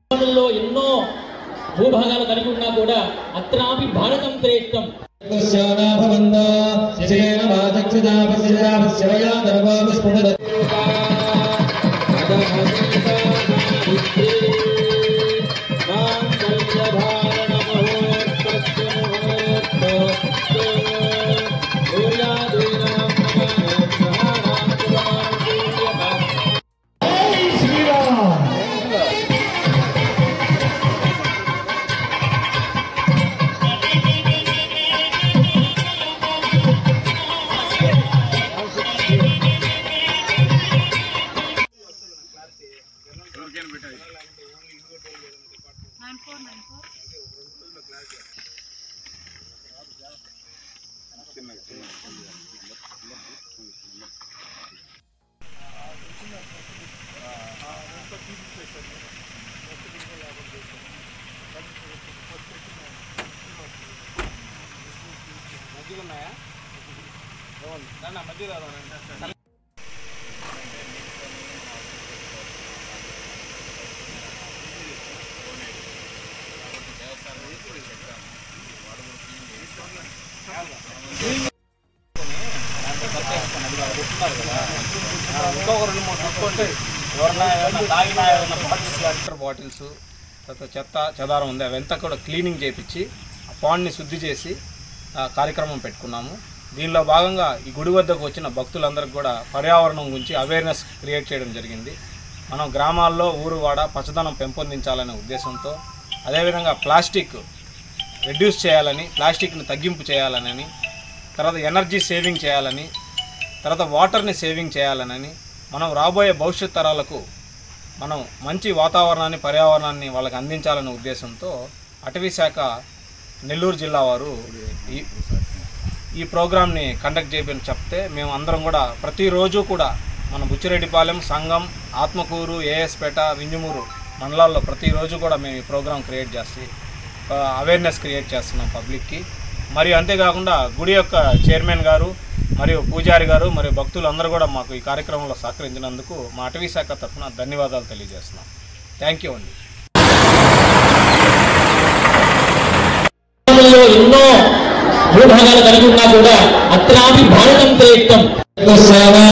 లో ఎన్నో భూభాగాలు కలిగి ఉన్నా కూడా అత్రాపి భారతం శ్రేష్టం భవంతో శిరేణ వాచక్షుజాపస్యజాపస్యవయా గర్భాపస్ఫుటద వాటర్ బాటిల్స్ తర్వాత చెత్త చెదారం ఉంది అవంతా కూడా క్లీనింగ్ చేపించి ఆ పాండ్ని శుద్ధి చేసి ఆ కార్యక్రమం పెట్టుకున్నాము దీనిలో భాగంగా ఈ గుడి వద్దకు వచ్చిన భక్తులందరికీ కూడా పర్యావరణం గురించి అవేర్నెస్ క్రియేట్ చేయడం జరిగింది మనం గ్రామాల్లో ఊరు వాడ పచ్చదనం పెంపొందించాలనే ఉద్దేశంతో అదేవిధంగా ప్లాస్టిక్ రెడ్యూస్ చేయాలని ప్లాస్టిక్ని తగ్గింపు చేయాలని తర్వాత ఎనర్జీ సేవింగ్ చేయాలని తర్వాత వాటర్ని సేవింగ్ చేయాలనని మనం రాబోయే భవిష్యత్ తరాలకు మనం మంచి వాతావరణాన్ని పర్యావరణాన్ని వాళ్ళకి అందించాలనే ఉద్దేశంతో అటవీ శాఖ నెల్లూరు జిల్లా వారు ఈ ఈ ప్రోగ్రామ్ని కండక్ట్ చేయమని చెప్తే మేము అందరం కూడా ప్రతిరోజు కూడా మన బుచ్చిరెడ్డిపాలెం సంఘం ఆత్మకూరు ఏఎస్పేట వింజమూరు మండలాల్లో ప్రతిరోజు కూడా మేము ఈ ప్రోగ్రామ్ క్రియేట్ చేసి అవేర్నెస్ క్రియేట్ చేస్తున్నాం పబ్లిక్కి మరియు అంతేకాకుండా గుడి యొక్క చైర్మన్ గారు మరియు పూజారి గారు మరియు భక్తులు అందరూ కూడా మాకు ఈ కార్యక్రమంలో సహకరించినందుకు మా అటవీ శాఖ తరఫున ధన్యవాదాలు తెలియజేస్తున్నాం థ్యాంక్ యూ అండి లో ఎన్నో భూభాగాలు కలిగి ఉన్నా కూడా అత్రాపి భారతం శ్రేష్టం